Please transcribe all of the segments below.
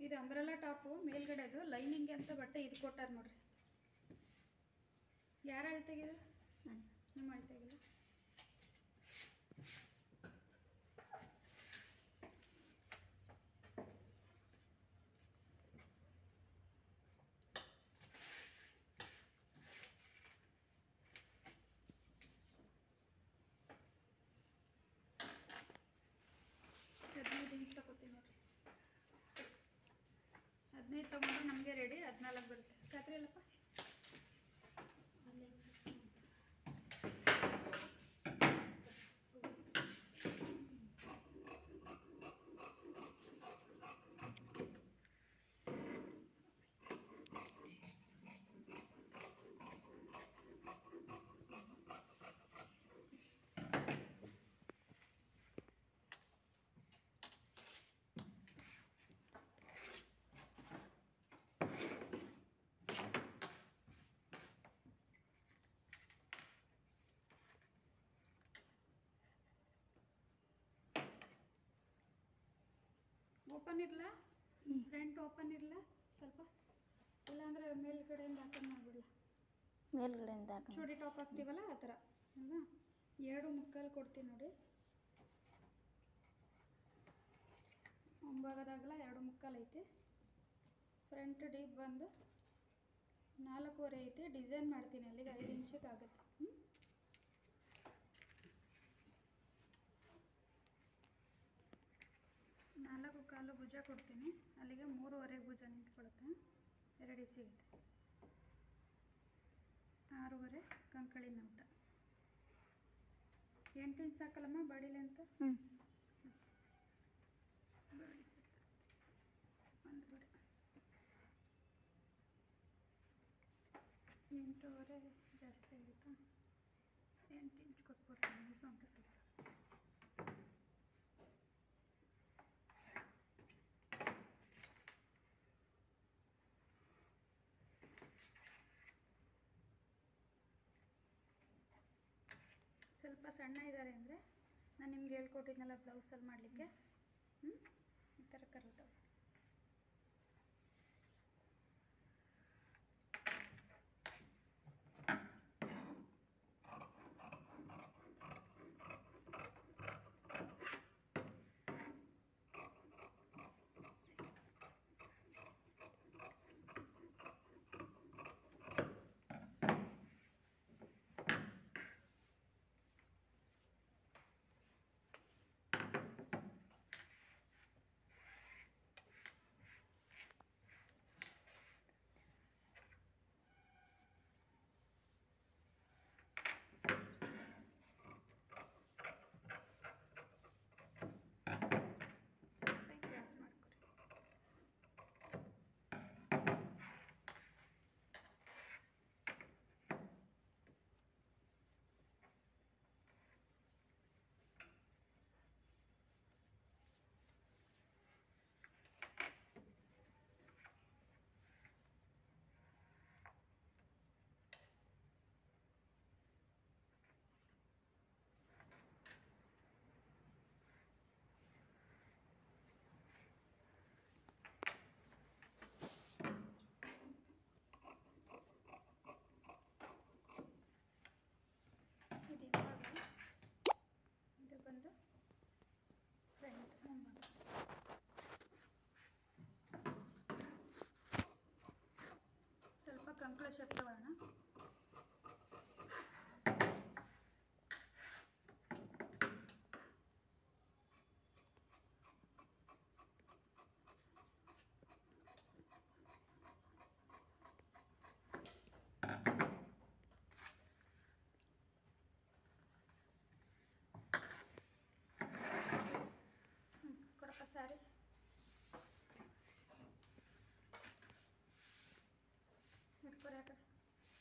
ಇದು umbrella top ಮೇಲ್ಗಡೆದು lining ಅಂತ ಬಟ್ಟೆ ಇದು ಕೊಟ್ಟಾರ ನೋಡ್ರಿ ಯಾರು ಅಳ್ತೆಗಿದು ನಾನು ನಿಮ್ಮ ಅಳ್ತೆಗಿಲ್ಲ ಹದಿನೈದು ಇಂಚ್ ತಗೋತೀವಿ ನೋಡ್ರಿ ಹದಿನೈದು ತಗೊಂಡ್ರೆ ನಮಗೆ ರೆಡಿ ಹದಿನಾಲ್ಕು ಬರುತ್ತೆ ಖಾತ್ರಿ ಅಲ್ಲಪ್ಪ ಓಪನ್ ಇರಲ್ಲ ಫ್ರಂಟ್ ಓಪನ್ ಇರಲ್ಲ ಸ್ವಲ್ಪ ಇಲ್ಲಾಂದ್ರೆ ಮೇಲ್ಗಡೆಯಿಂದ ಹಾಕೊಂಡು ಮಾಡ್ಬಿಡಲ್ಲ ಮೇಲ್ಗಡೆಯಿಂದ ಹಾಕೊಂಡು ಚೂಡಿ ಟಾಪ್ ಹಾಕ್ತೀವಲ್ಲ ಆ ಥರ ಅಲ್ವಾ ಎರಡು ಮುಕ್ಕಾಲು ಕೊಡ್ತೀನಿ ನೋಡಿ ಮುಂಭಾಗದಾಗಲ ಎರಡು ಮುಕ್ಕಾಲು ಐತಿ ಫ್ರಂಟ್ ಡೀಪ್ ಬಂದು ನಾಲ್ಕೂವರೆ ಐತಿ ಡಿಸೈನ್ ಮಾಡ್ತೀನಿ ಅಲ್ಲಿಗೆ ಐದು ಇಂಚಿಗೆ ಆಗುತ್ತೆ ಹ್ಮ್? ನಾಲ್ಕು ಕಾಲು ಭುಜ ಕೊಡ್ತೀನಿ ಅಲ್ಲಿಗೆ ಮೂರುವರೆ ಭುಜ ನಿಂತ್ಕೊಳ್ಳುತ್ತೆ ಎರಡು ಸಿಗುತ್ತೆ ಆರೂವರೆ ಕಂಕಳಿ ನೌತ ಎಂಟು ಇಂಚ್ ಸಾಕಲ್ಲಮ್ಮ ಬಾಡಿಲೆ ಅಂತ ಹ್ಞೂ ಬಾಡಿ ಸುತ್ತ ಒಂದೂವರೆ ಎಂಟೂವರೆ ಜಾಸ್ತಿ ಆಗುತ್ತಾ ಎಂಟು ಇಂಚ್ ಕೊಟ್ಬಿಡ್ತೀನಿ ಸೊಂಟ ಸುತ್ತ ಸ್ವಲ್ಪ ಸಣ್ಣ ಇದ್ದಾರೆ ಅಂದರೆ ನಾನು ನಿಮ್ಗೆ ಹೇಳ್ಕೊಟ್ಟಿದ್ನಲ್ಲ ಬ್ಲೌಸಲ್ಲಿ ಮಾಡಲಿಕ್ಕೆ ಹ್ಞೂ ಈ ಥರ ಕರೀತಾವೆ ಸ್ವಲ್ಪ ಕ್ರಾಸ್ ಮಾಡ್ಕೊರಿ ಇದು ಇವಾಗ ಇದು ಬಂದು ಫ್ರಂಟ್ ಮುಂಭಾಗ ಸ್ವಲ್ಪ ಕಂಕಳ ಶೇಪ್ ತಗೊಳ್ಳೋಣ ಹ್ಞೂ ಕೊಡಪ್ಪ ಸಾರಿ ಹಿಡ್ಕೊರಿ ಆ ಕಡೆ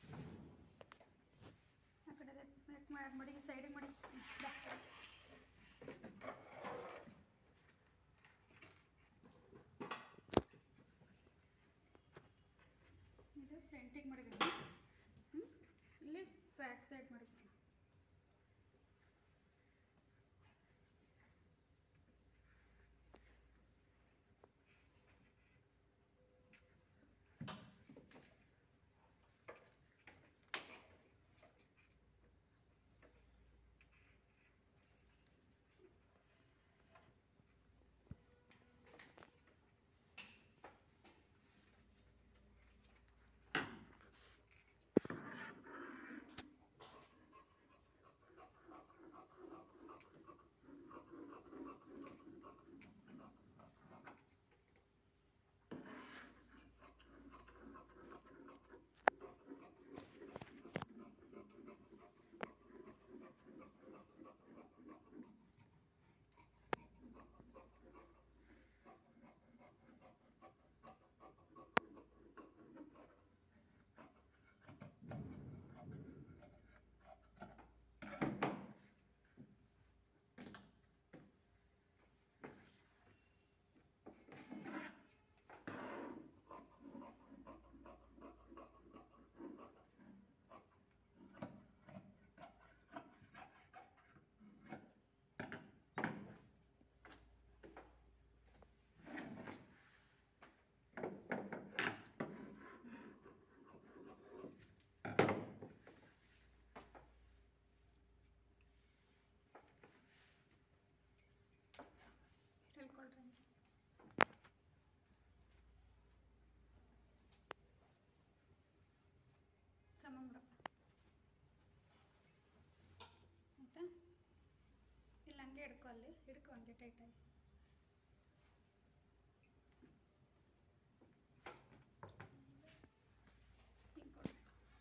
ಆ ಕಡೆ ಯಾಕೆ ಮಾಡಿ ಮಡಿಗೆ ಸೈಡಿಗೆ ಮಾಡಿ ಹ್ಮ್, ಬಾ. ಇದು ಫ್ರಂಟಿಗೆ ಮಡಗೋಣ ಹ್ಞೂ ಇಲ್ಲಿ ಬ್ಯಾಕ್ ಸೈಡ್ ಮಡಗೋಣ ಹಿಡ್ಕೊ ಅಲ್ಲಿ ಹಿಡ್ಕೊ ಹಂಗೆ ಟೈಟಾಗಿ ಹಿಂಗೆ ಕೊಡು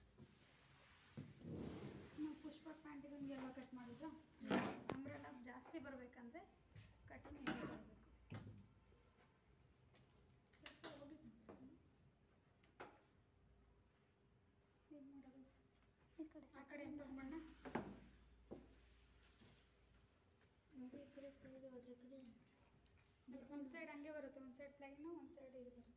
ನಾವು ಪುಷ್ಪ ಪ್ಯಾಂಟಿಗೆ ಹಂಗೆ ಎಲ್ಲ ಕಟ್ ಮಾಡಿದ್ದು ಅಂಬ್ರೆಲ್ಲ ಜಾಸ್ತಿ ಬರಬೇಕಂದ್ರೆ ಕಟಿಂಗ್ ಹಿಂಗೆ ಬರಬೇಕು ಸ್ವಲ್ಪ ಹೋಗಿ ಏನು ಮಾಡೋದು ಈ ಕಡೆ ಆ ಕಡೆಯಿಂದ ಬಣ್ಣ ನೋಡಿ ಈ ಕಡೆ ಸೈಡ್ ಅದ್ರ ಕಡೆ ಒಂದು ಸೈಡ್ ಹಂಗೆ ಬರುತ್ತೆ ಒಂದು ಸೈಡ್ ಪ್ಲೈನು ಒಂದು ಸೈಡ್ ಇದು ಬರುತ್ತೆ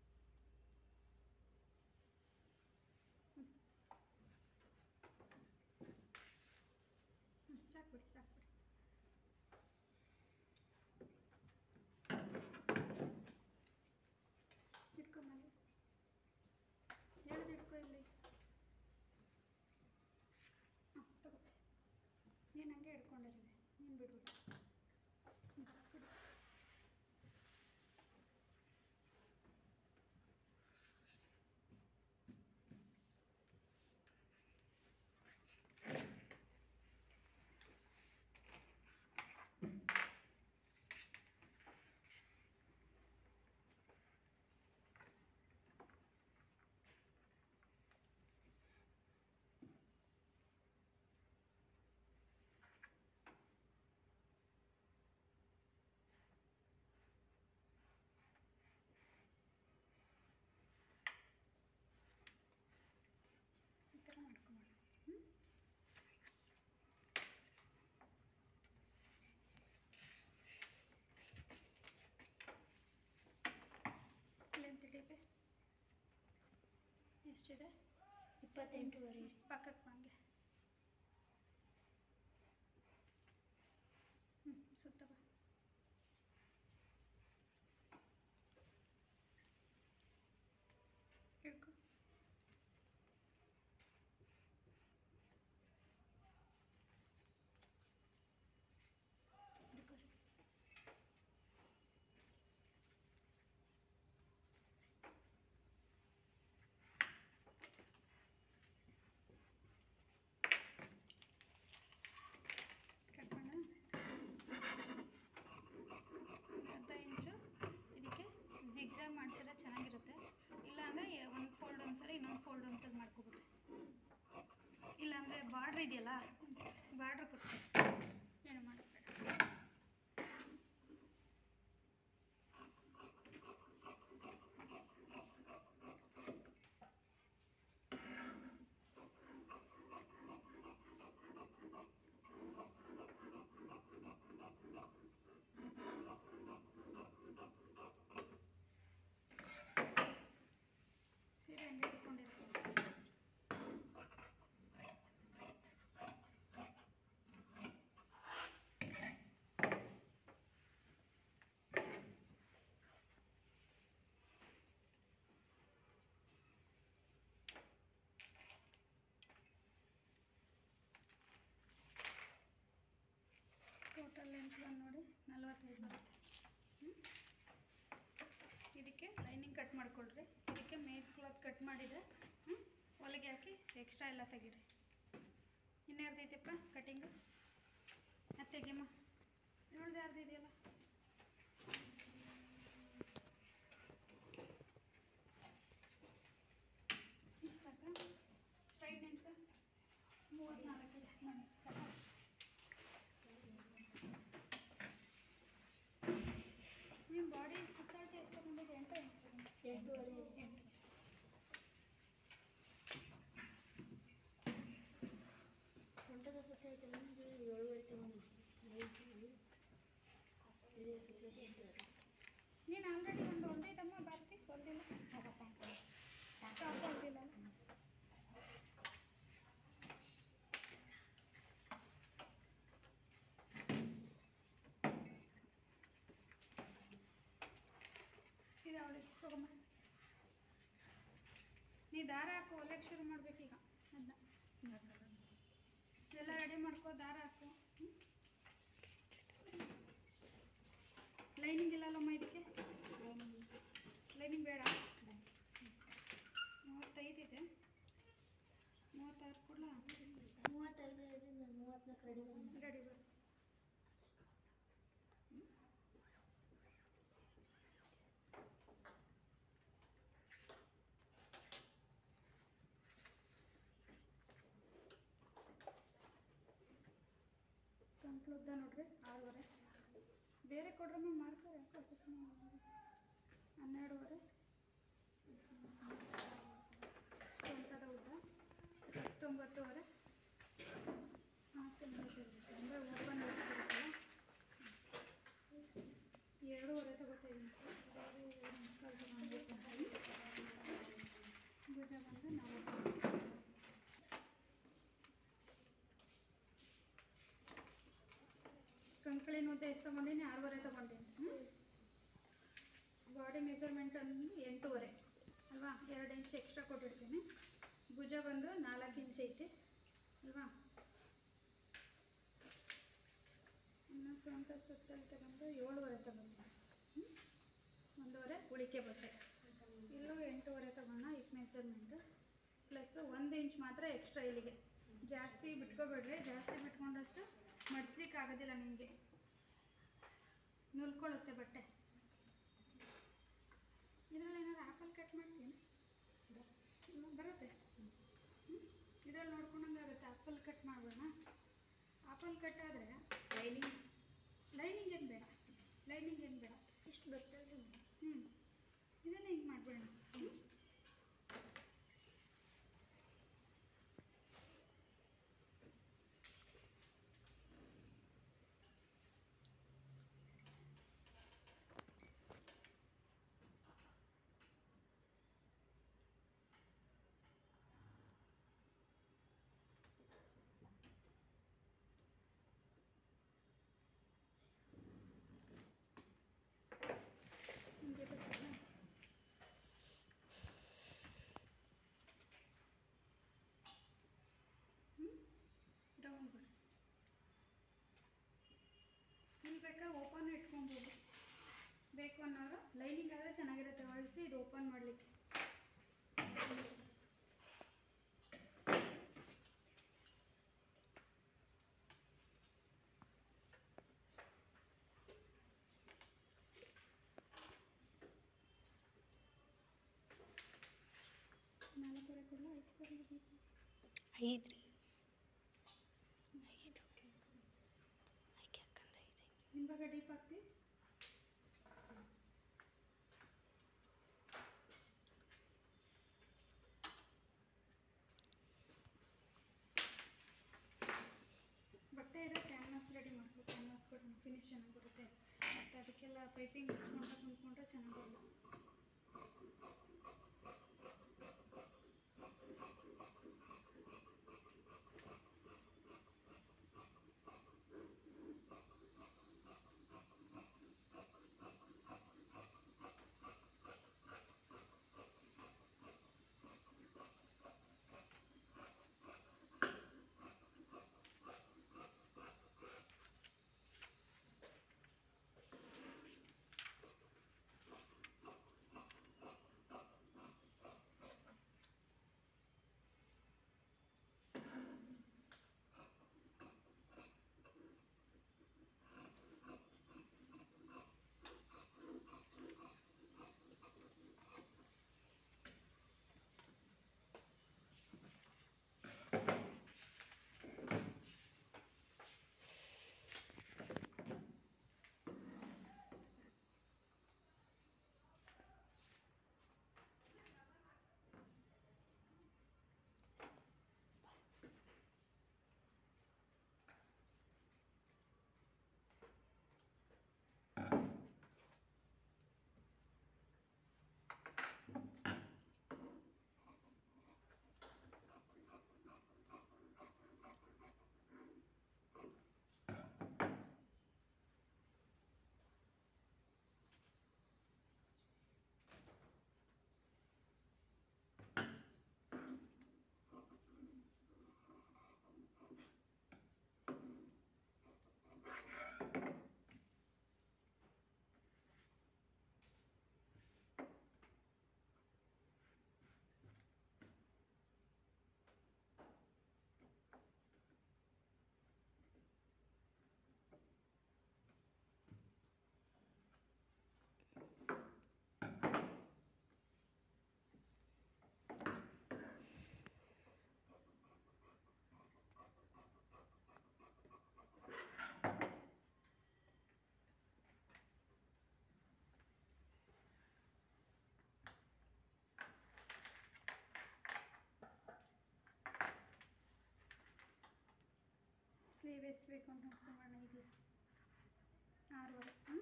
ಹ್ಮ್, ಸಾಕು ಬಿಡಿ ಸಾಕು ಬಿಡಿ ಇಟ್ಕೊ ಮೇಲೆ ಎಳ್ದು ಇಟ್ಕೊ ಇಲ್ಲಿ ಹಾಂ ತಗೋ ನೀನು ಹಂಗೆ ಹಿಡ್ಕೊಂಡಿರಿದೆ ನೀನು ಬಿಡ್ಬಿಡು ಹ್ಮ್, ಬಿಡು ಈ ಥರ ಮಾಡ್ಕೊಂಡು ಹ್ಞೂ ಲೆಂತ್ ಹಿಡಿbe ಎಷ್ಟಿದೆ ಇಪ್ಪತ್ತೆಂಟುವರೆ ರೀ ಪಕ್ಕಕ್ಕೆ ಹಂಗೆ ಹ್ಞೂ ಸುತ್ತ ಬಾ ಹಿಡ್ಕೊ ಹಿಡ್ಕೊ ಕಟ್ಕೊಂಡ ಅರ್ಧ ಇಂಚು ಇದಕ್ಕೆ ಜಿಗ್ಜಾಗ್ ಮಾಡಿಸಿದ್ರೆ ಚೆನ್ನಾಗಿರುತ್ತೆ ಇಲ್ಲಾಂದರೆ ಒಂದು ಫೋಲ್ಡ್ ಒಂದ್ಸರಿ ಇನ್ನೊಂದು ಫೋಲ್ಡ್ ಒಂದ್ಸರಿ ಮಾಡ್ಕೊಬಿಟ್ರೆ ಇಲ್ಲಾಂದರೆ ಬಾರ್ಡ್ರ್ ಇದೆಯಲ್ಲ ಬಾರ್ಡ್ರ್ ಕೊಟ್ಟು ಏನು ಮಾಡಬೇಡ ಸೀರೆ ಹಂಗೆ ಇಟ್ಕೊಂಡಿರ್ತೀನಿ ಟೋಟಲ್ ಲೆಂತ್ ಬಂದು ನೋಡಿ ನಲ್ವತ್ತೈದು ಬರುತ್ತೆ ಹ್ಮ್? ಇದಕ್ಕೆ ಲೈನಿಂಗ್ ಕಟ್ ಮಾಡ್ಕೊಳ್ರಿ ಇದಕ್ಕೆ ಮೇಲ್ ಕ್ಲಾತ್ ಕಟ್ ಮಾಡಿದೆ ಹ್ಮ್? ಹೊಲಿಗೆ ಹಾಕಿ ಎಕ್ಸ್ಟ್ರಾ ಎಲ್ಲ ತೆಗೀರಿ ಇನ್ಯಾರ್ದು ಐತೆಪ್ಪ ಕಟಿಂಗು ಅದು ತೆಗಿಯಮ್ಮ ಇವಳ್ದು ಯಾರ್ದು ಇದೆಯಲ್ಲ ಇಷ್ಟು ಸಾಕ ಸ್ಟ್ರೈಟ್ ನಿಂತ ಮೂವತ್ತ್ನಾಲ್ಕು ಇದೆ ನೋಡಿ ಸಾಕ ನಿಮ್ಮ ಬಾಡಿ ಸುತ್ತಾಡ್ತಿ ಎಷ್ಟು ತಗೊಂಡಿದೆ ಅಂತ ಎಂಟೂವರೆ ಎಂಟು ಸೊಂಟದ ಸುತ್ತ ಐತೆ ನಮ್ದು ಏಳುವರೆ ತಗೊಂಡು ಇದೇ ಸುತ್ತ ನೀನು ಆಲ್ರೆಡಿ ಒಂದು ಹೊಲ್ದೈತಮ್ಮ ಬರ್ತಿ ಹೊಲ್ದಿಲ್ಲ ಟಾಪ್ ಹೊಲ್ದಿಲ್ಲ ಇದು ಅವಳಿಗೆ ತಗೊಂಬ ನೀ ದಾರ ಹಾಕು ಹೊಲಿಯಕ್ಕೆ ಶುರು ಮಾಡ್ಬೇಕೀಗ ಅದನ್ನ ಎಲ್ಲ ರೆಡಿ ಮಾಡ್ಕೋ ದಾರ ಹಾಕು ಹ್ಮ್? ಲೈನಿಂಗ್ ಇಲ್ಲಲ್ಲಮ್ಮ ಇದಕ್ಕೆ ಲೈನಿಂಗ್ ಬೇಡ ಮೂವತ್ತೈದು ಇದೆ ಮೂವತ್ತಾರು ಕೊಡ್ಲಾ ಮೂವತ್ತೈದು ರೆಡಿ ನಾನು ಮೂವತ್ನಾಲ್ಕು ರೆಡಿ ಬಂದು ರೆಡಿ ಬೇಡ ಕಂಕ್ಳು ಉದ್ದ ನೋಡ್ರಿ ಆರೂವರೆ ಬೇರೆ ಕೊಡ್ರಮ್ಮ ಮಾರ್ತಾರೆ ಯಾಕೋ ಅದಕ್ಕೆ ನಾವು ಹನ್ನೆರಡುವರೆ ಸೊಂಟದ ಉದ್ದ ಹತ್ತೊಂಬತ್ತುವರೆ ಹಾಸನ ಇರುತ್ತೆ ಅಂದರೆ ಓಪನ್ ಇರುತ್ತಲ್ಲ ಎರಡೂವರೆ ತಗೋತಾ ಇದ್ದೀನಿ ಭುಜ ಬಂದು ನಾಲ್ಕು ಕಂಕಳಿನ ಉದ್ದ ಎಷ್ಟು ತೊಗೊಂಡಿನಿ ಆರೂವರೆ ತೊಗೊಂಡಿನಿ ಬಾಡಿ ಮೆಜರ್ಮೆಂಟ್ ಅಂದು ಎಂಟೂವರೆ ಅಲ್ವಾ ಎರಡು ಇಂಚ್ ಎಕ್ಸ್ಟ್ರಾ ಕೊಟ್ಟಿರ್ತೀನಿ ಭುಜ ಬಂದು ನಾಲ್ಕು ಇಂಚ್ ಐತಿ ಅಲ್ವಾ ಇನ್ನು ಸೊಂಟ ಸುತ್ತಲ್ ತಗೊಂಡು ಏಳುವರೆ ತಗೊಂಡು ಒಂದೂವರೆ ಉಳಿಕೆ ಬಟ್ಟೆ ಇಲ್ಲೂ ಎಂಟೂವರೆ ತಗೊಂಡ ಇಕ್ ಮೆಜರ್ಮೆಂಟು ಪ್ಲಸ್ಸು ಒಂದು ಇಂಚ್ ಮಾತ್ರ ಎಕ್ಸ್ಟ್ರಾ ಇಲ್ಲಿಗೆ ಜಾಸ್ತಿ ಬಿಟ್ಕೊಬೇಡ್ರಿ ಜಾಸ್ತಿ ಬಿಟ್ಕೊಂಡಷ್ಟು ಮಡ್ಸ್ಲಿಕ್ಕೆ ಆಗೋದಿಲ್ಲ ನಿಮಗೆ ನುಲ್ಕೊಳ್ಳುತ್ತೆ ಬಟ್ಟೆ ಇದರಲ್ಲಿ ಏನಾದ್ರು ಆ್ಯಪಲ್ ಕಟ್ ಮಾಡ್ತೀನಿ ಬರುತ್ತೆ ಇದ್ರಲ್ಲಿ ನೋಡ್ಕೊಂಡಂಗೆ ಆಗುತ್ತೆ ಆ್ಯಪಲ್ ಕಟ್ ಮಾಡೋಣ ಆ್ಯಪಲ್ ಕಟ್ ಆದರೆ ಲೈನಿಂಗ್ ಲೈನಿಂಗ್ ಏನು ಬೇಡ ಲೈನಿಂಗ್ ಏನು ಬೇಡ ಇಷ್ಟು ಬರ್ತದೆ ಹ್ಞೂ ಇದನ್ನ ಹಿಂಗೆ ಮಾಡ್ಬೇಡ ಹ್ಞೂ ಹಿಂಗೆ ಬರ್ತದಲ್ಲ ಹ್ಞೂ ಡೌನ್ ಬಿಡು ಇಲ್ಲಿ ಬೇಕಾದ್ರೆ ಓಪನ್ ಇಟ್ಕೊಬೋದು ಬೇಕು ಅನ್ನೋರು ಲೈನಿಂಗ್ ಆದರೆ ಚೆನ್ನಾಗಿರುತ್ತೆ ಹೊಲಿಸಿ ಇದು ಓಪನ್ ಮಾಡಲಿಕ್ಕೆ ನಾಲ್ಕೂವರೆ ಕೊಡಲ ಐದು ಕೊಡಲ ಬೇಕು ಐದು ರೀ ಐದು ಆಯ್ಕೆ ಹಾಕಂದ ಐದು ಹಿಂಭಾಗ ಡೀಪ್ ಹಾಕ್ತಿ ಬಟ್ಟೆ ಇದೆ ಕ್ಯಾನ್ವಾಸ್ ರೆಡಿ ಮಾಡ್ಕೊ ಕ್ಯಾನ್ವಾಸ್ ಕೊಟ್ಟು ಫಿನಿಶ್ ಚೆನ್ನಾಗಿ ಬರುತ್ತೆ ಮತ್ತು ಅದಕ್ಕೆಲ್ಲ ಪೈಪಿಂಗ್ ಹಚ್ಕೊಂಡು ಕುಂತ್ಕೊಂಡ್ರೆ ಚೆನ್ನಾಗಿ ಬರಲ್ಲ ಎಷ್ಟು ಬೇಕು ಅಂತ ನೋಡ್ಕೊಂಬೋಣ ಈಗ ಆರೂವರೆ ಹ್ಞೂ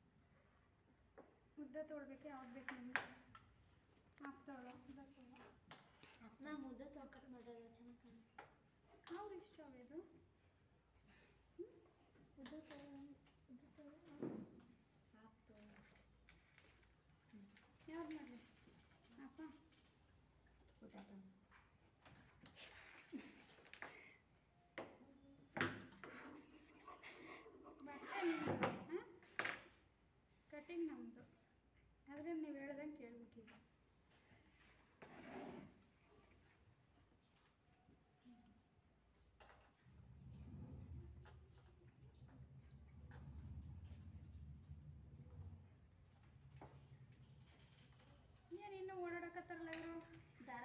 ಉದ್ದ ತೊಗೊಳ್ಬೇಕು ಯಾವ್ದು ಬೇಕು ನಿಮಗೆ ಹಾಫ್ ತೊಗೊಳ್ಳೋ ಉದ್ದ ತೊಗೊಳ್ಳೋ ನಾ ಮುದ್ದೆ ತೊಳ್ಕಟ್ ಮಾಡೋದು ಚೆನ್ನಾಗಿ ಕಾಣಿಸ್ತು ಅವ್ರು ಇಷ್ಟ ಅವೇದು ಉದ್ದ ತೊಗೊಳ್ಳೋ ಉದ್ದ ತೊಗೊಳ್ಳೋ ಹಾಫ್ ತೊಗೊಳ್ಳೋ ಯಾವ್ದು ಮಾಡಲಿ ಹಾಫ ಉದ್ದ ತೊಗೊಳ್ಳೋ ಬಟ್ಟೆ ನಿಮ್ಮದು ಹಾಂ ಕಟಿಂಗ್ ನಮ್ಮದು ಆದರೆ ನೀವು ಹೇಳ್ದಂಗೆ ಕೇಳಬೇಕೀಗ ಏನು ಇನ್ನೂ ಓಡಾಡಕತ್ತಾರಲ್ಲ ಇವರು ದಾರ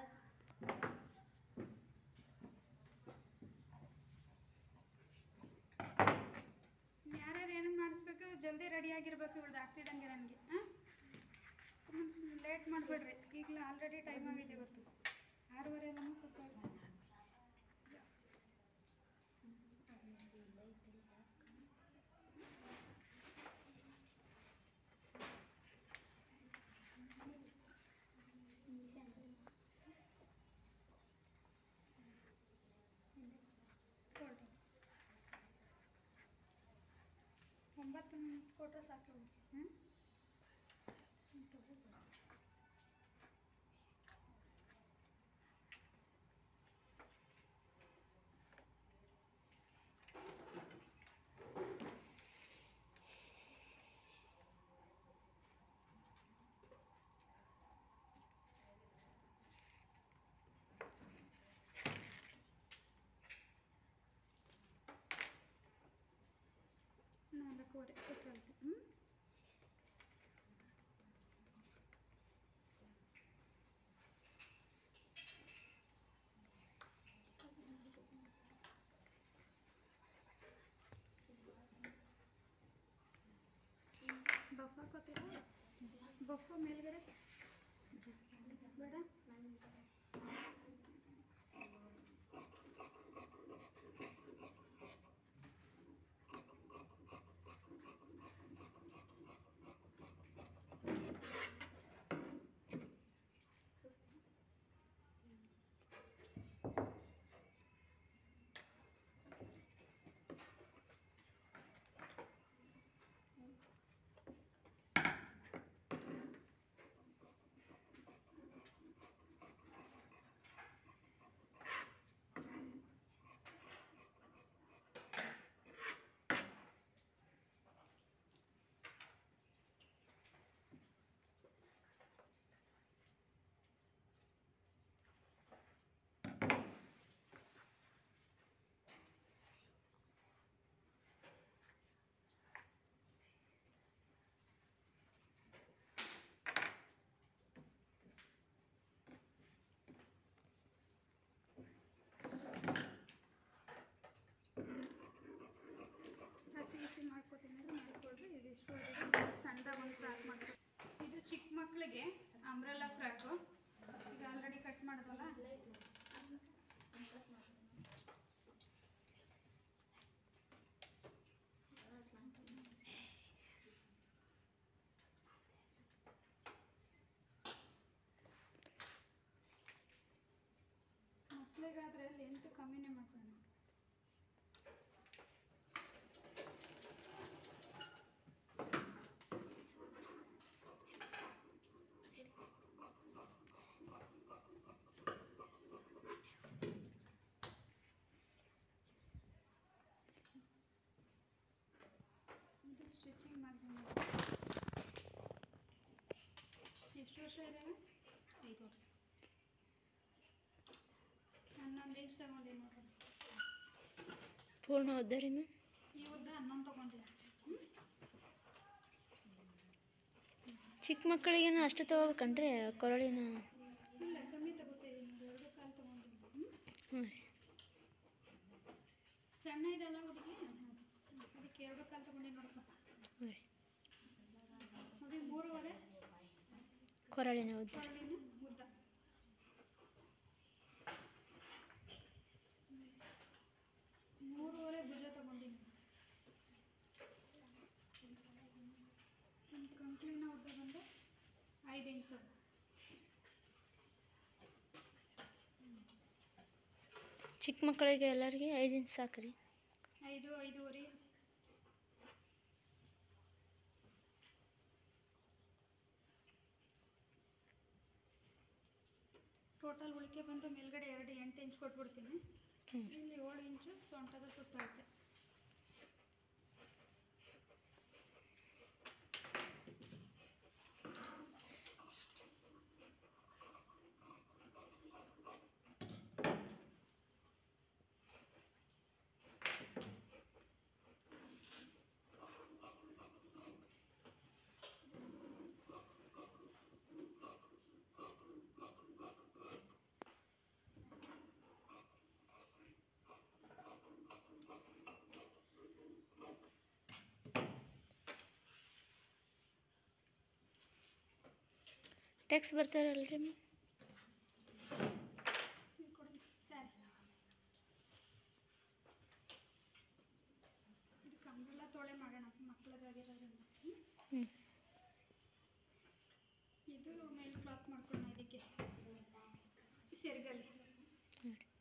ಯಾರ್ಯಾರು ಏನೇನು ಮಾಡಿಸ್ಬೇಕು ಜಲ್ದಿ ರೆಡಿ ಆಗಿರ್ಬೇಕು ಇವಳ್ದು ಆಗ್ತಿದ್ದಂಗೆ ನನಗೆ ಹಾಂ ಸುಮ್ಮನೆ ಲೇಟ್ ಮಾಡಬೇಡ್ರಿ ಈಗಲೇ ಆಲ್ರೆಡಿ ಟೈಮ್ ಆಗಿದೆ ಇವತ್ತು ಆರೂವರೆ ಎಲ್ಲ ಸ್ವಲ್ಪ ಜಾಸ್ತಿ ಕೊಡ್ರಿ ಒಂಬತ್ತು ಫೋಟೋ ಸಾಕು ಹ್ಞೂ ನಾಲ್ಕೂವರೆ ಸುತ್ತಳತೆ ಹ್ಞೂ ಬಫ್ ಹಾಕೋತೀರಾ ಬಫ್ ಮೇಲ್ಗಡೆ ಬೇಡ ಹಸಿ ಹಸಿ ಮಾಡ್ಕೋತೀನಿ ಅಂದ್ರೆ ಮಾಡ್ಕೊಳ್ರಿ ಇದಿಷ್ಟು ಸಣ್ಣದಾಗ ಒಂದು ಫ್ರಾಕ್ ಮಾಡ್ಕೊ ಇದು ಚಿಕ್ಕ ಮಕ್ಕಳಿಗೆ ಅಂಬ್ರೆಲ್ಲಾ ಫ್ರಾಕು ಈಗ ಆಲ್ರೆಡಿ ಕಟ್ ಮಾಡೋದಲ್ಲ ಮಕ್ಕಳಿಗಾದ್ರೆ ಲೆಂತ್ ಕಮ್ಮಿನೇ ಮಾಡ್ಕೊಳ್ಳೋಣ ಇದು ಸ್ಟಿಚಿಂಗ್ ಮಾರ್ಜಿನ್ ಎಷ್ಟು ವರ್ಷ ಇದೆ ಐದು ವರ್ಷ ಹನ್ನೊಂದು ಇಂಚ್ ತಗೊಂಡಿ ನೋಡ್ರಿ ಪೂರ್ಣ ಉದ್ದ ರೀ ಮ್ಯಾಮ್ ಈ ಉದ್ದ ಹನ್ನೊಂದು ತಗೊಂಡಿಲ್ಲ ಚಿಕ್ಕ ಮಕ್ಕಳಿಗೇನು ಅಷ್ಟು ತೊಗೋಬೇಕನ್ರಿ ಕೊರಳಿನ ಇಲ್ಲ ಕಮ್ಮಿ ತಗೋತೀವಿ ಎರಡು ಕಾಲು ತಗೊಂಡಿಲ್ಲ ಹ್ಞೂ ರೀ ಸಣ್ಣ ಇದೆಲ್ಲ ಹುಡುಗಿ ಅದಕ್ಕೆ ಎರಡು ಕಾಲು ತಗೊಂಡಿ ನೋಡಪ್ಪ ಹ್ಞೂ ರೀ ನೋಡಿ ಮೂರುವರೆ ಕೊರಳಿನ ಉದ್ದ ಕೊರಳಿನ ಉದ್ದ ಮೂರುವರೆ ಭುಜ ತಗೊಂಡು ಐದು ಇಂಚು ಚಿಕ್ಕ ಮಕ್ಕಳಿಗೆ ಎಲ್ಲರಿಗೆ ಐದು ಇಂಚ್ ಸಾಕ್ರಿ ಐದು ಐದೂವರೆ ಟೋಟಲ್ ಉಳಿಕೆ ಬಂದು ಮೇಲ್ಗಡೆ ಎರಡು ಎಂಟು ಇಂಚ್ ಕೊಟ್ಬಿಡ್ತೀನಿ ಹ್ಞೂ ಇಲ್ಲಿ ಏಳು ಇಂಚು ಸೊಂಟದ ಸುತ್ತ ಐತೆ ಟ್ಯಾಕ್ಸ್ ಬರ್ತಾರಲ್ರಿ ಮ್ಯಾಮ್ ಇದು ಕೊಡಿ ಸರಿ ಇದು ಕಂಬಳ ತೊಳೆ ಮಾಡೋಣ ಮಕ್ಳಿಗಾಗಿರೋದ್ರಿಂದ ಹ್ಮ್? ಹ್ಞೂ ಇದು ಮೇಲ್ ಕ್ಲಾತ್ ಮಾಡ್ಕೊಳ್ಳೋಣ ಇದಕ್ಕೆ ಸೆರಗಲ್ಲಿ ಹ್ಞೂ ರೀ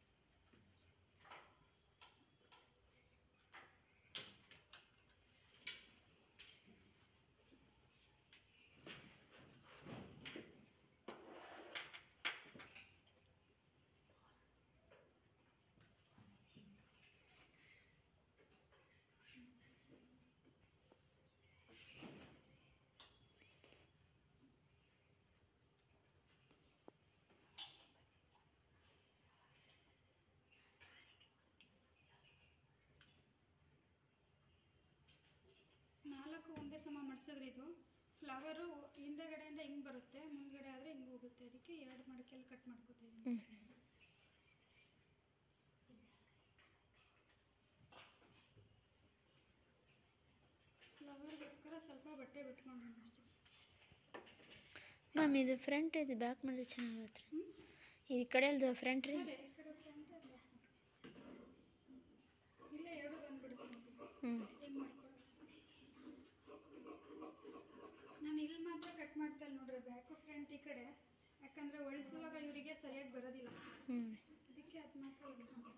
ನಾಲ್ಕು ಒಂದೇ ಸಮ ಮಡ್ಸಿದ್ರೆ ಇದು ಫ್ಲವರು ಹಿಂದೆಗಡೆಯಿಂದ ಹಿಂಗೆ ಬರುತ್ತೆ ಮುಂದ್ಗಡೆ ಆದರೆ ಹಿಂಗೆ ಹೋಗುತ್ತೆ ಅದಕ್ಕೆ ಎರಡು ಮಡಕೆಯಲ್ಲಿ ಕಟ್ ಮಾಡ್ಕೊತಾ ಇದ್ದೀನಿ ಹ್ಞೂ ಫ್ಲವರ್ಗೋಸ್ಕರ ಸ್ವಲ್ಪ ಬಟ್ಟೆ ಬಿಟ್ಕೊಂಡು ಅಷ್ಟೇ ಮ್ಯಾಮ್ ಇದು ಫ್ರಂಟ್ ಇದು ಬ್ಯಾಕ್ ಮಾಡಿದ್ರೆ ಚೆನ್ನಾಗತ್ತೆ ರೀ ಈ ಕಡೆಯಲ್ದು ಫ್ರಂಟ್ ರೀ ಅದೇ ಈ ಕಡೆ front ಅಲ್ಲ. ಇಲ್ಲೇ ಎರಡು ಬಂದ್ಬಿಡುತ್ತೆ ಹ್ಞೂ ಹಿಂಗೆ ಮಾಡ್ಕೊಳ್ಳಿ ನಾನು ಇಲ್ಲಿ ಮಾತ್ರ ಕಟ್ ಮಾಡ್ತಾ ಇಲ್ಲ ನೋಡ್ರಿ ಬ್ಯಾಕು ಫ್ರಂಟ್ ಈ ಕಡೆ ಯಾಕಂದ್ರೆ ಒಳಿಸುವಾಗ ಇವರಿಗೆ ಸರಿಯಾಗಿ ಬರೋದಿಲ್ಲ ಹ್ಞೂ ರೀ ಅದಕ್ಕೆ ಅದು ಮಾತ್ರ ಇದು ಮಾಡ್ತೀನಿ.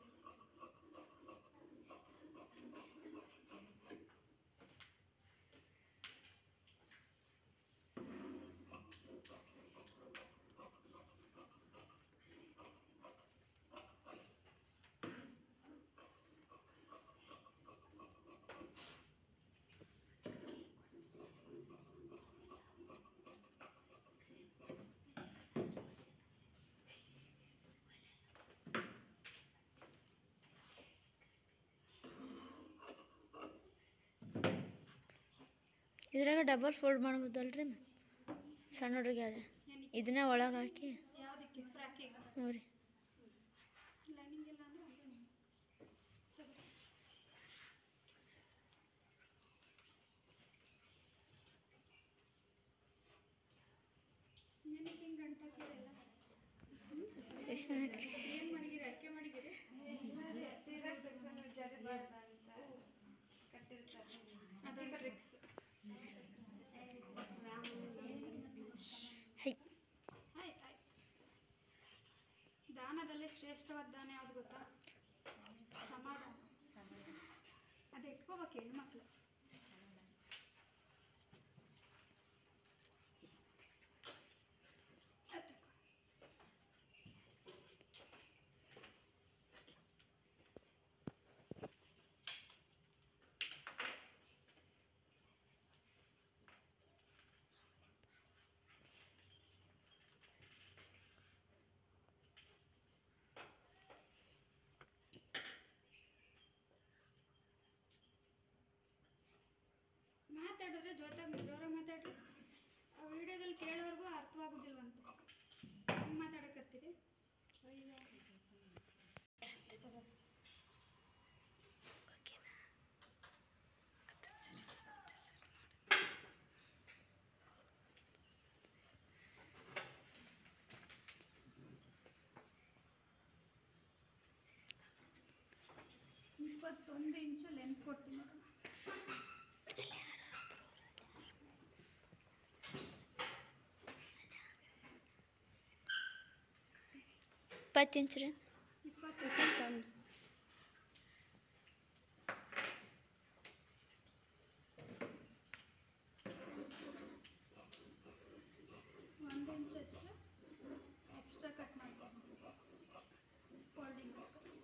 ಇದ್ರಾಗ ಡಬಲ್ ಫೋಲ್ಡ್ ಮಾಡ್ಬೋದಲ್ರಿ ಮ್ಯಾಮ್ ಸಣ್ಣ ಹುಡುಗಿ ಆದರೆ ಏನಕ್ಕೆ ಇದನ್ನ ಒಳಗೆ ಹಾಕಿ ಯಾವುದಕ್ಕೆ ಫ್ರಾಕಿಗೆ ಹ್ಞೂ ರೀ ಲೈನಿಂಗ್ ಇಲ್ಲ ಅಂದ್ರೆ ಅದೇ ತಗೋ. ಏನಕ್ಕೆ ಹಿಂಗೆ ಗಂಟಾಕಿರಲ್ಲ ಸೆಷನ್ ಹಾಕ್ರಿ ಏನು ಮಾಡಿದಿರಿ ಅಡಿಕೆ ಮಾಡಿದಿರಿ ಅದು ಟ್ರಿಕ್ಸ್ ಹೈ ಆಯ್ತು ಆಯ್ತು ದಾನದಲ್ಲೇ ಶ್ರೇಷ್ಠವಾದ ದಾನ ಯಾವ್ದು ಗೊತ್ತಾ ಸಮಾಧಾನ ಅದು ಇಟ್ಕೋಬೇಕು ಹೆಣ್ಮಕ್ಳು ಅದ್ ತಗೋ. ಮಾತಾಡಿದ್ರೆ ಜೊತೆಗೆ ಜೋರಾಗಿ ಮಾತಾಡ್ರಿ ಆ ವಿಡಿಯೋದಲ್ಲಿ ಕೇಳೋರ್ಗೂ ಅರ್ಥವಾಗೋದಿಲ್ವಂತೆ ಹೆಂಗೆ ಮಾತಾಡಕತ್ತೀರಿ ಇಪ್ಪತ್ತೊಂದು ಇಂಚು ಲೆಂತ್ ಕೊಡ್ತೀನಿ ನೋಡೋಣ ಇಪ್ಪತ್ತು ಇಂಚ್ ರೀ ಇಪ್ಪತ್ತು ಇಪ್ಪತ್ತೊಂದು ಒಂದು ಇಂಚಷ್ಟು ಎಕ್ಸ್ಟ್ರಾ ಕಟ್ ಮಾಡ್ಕೊಂಡು ಫೋಲ್ಡಿಂಗೋಸ್ಕರ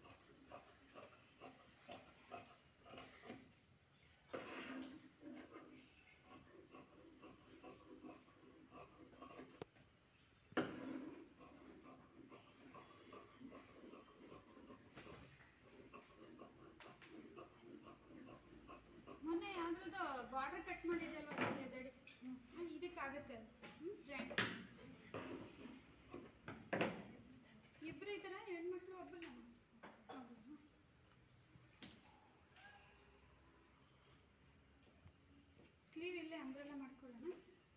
ಮೊನ್ನೆ ಯಾವ್ದ್ರದ್ದು ಬಾರ್ಡರ್ ಕಟ್ ಮಾಡಿದ್ದಲ್ವ ದಡಿ ಇದಕ್ಕಾಗುತ್ತೆ ಅದು ಜಾಯಿಂಟ್ ಇಬ್ರು ಇದ್ದಾರ ಹೆಣ್ಮಕ್ಳು ಒಬ್ಬರು ನಾನು ಸ್ಲೀವ್ ಇಲ್ಲೇ ಅಂಬ್ರೆಲ್ಲ ಮಾಡ್ಕೊಳ್ಳೋಣ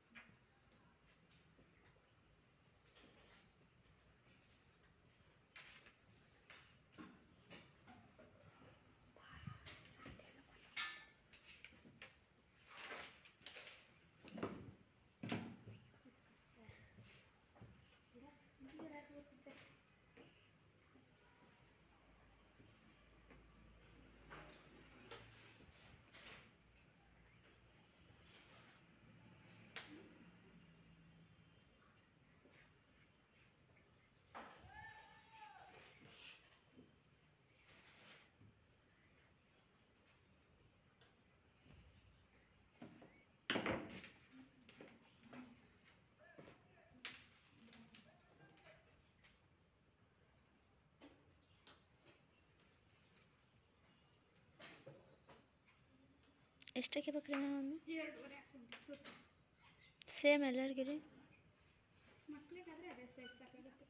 ಎಷ್ಟಕ್ಕೆ ಬೇಕ್ರಿ ಮ್ಯಾಮ್ ಒಂದು ಎರಡೂವರೆ ಹಾಕ್ಕೊಂಡು ಸುತ್ತ ಸೇಮ್ ಎಲ್ಲರಿಗೂ ರೀ ಮಕ್ಳಿಗಾದ್ರೆ ಅದೇ ಸೈಜ್ ಸಾಕಾಗುತ್ತೆ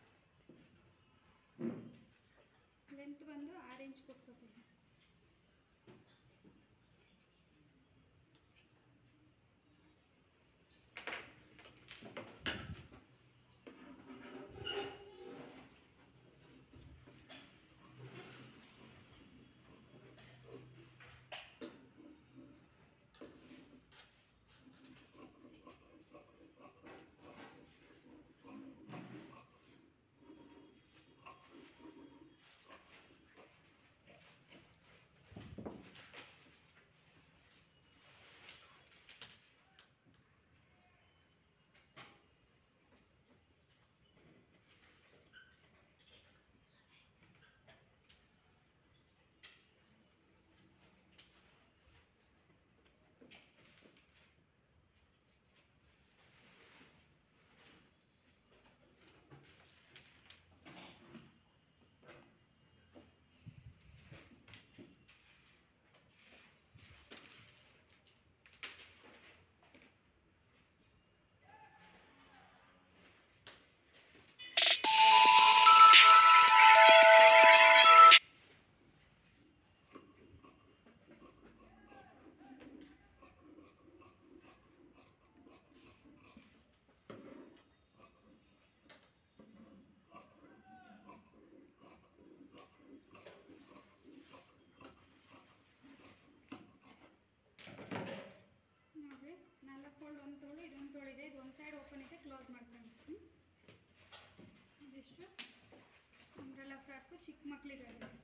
ಲೆಂತ್ ಬಂದು ಆರು ಇಂಚ್ ಕೊಟ್ಕೋತೀವಿ ನೋಡ್ರಿ ನಾಲ್ಕು ಫೋಲ್ಡ್ ಒಂದು ತೋಳು ಇದೊಂದು ತೋಳು ಇದೆ ಇದು ಒಂದು ಸೈಡ್ ಓಪನ್ ಇದೆ ಕ್ಲೋಸ್ ಮಾಡ್ಕೊಂಡು ಇದಿಷ್ಟು ಅಂಬ್ರೆಲ್ಲ ಫ್ರಾಕು ಚಿಕ್ಕ ಮಕ್ಳಿಗೆ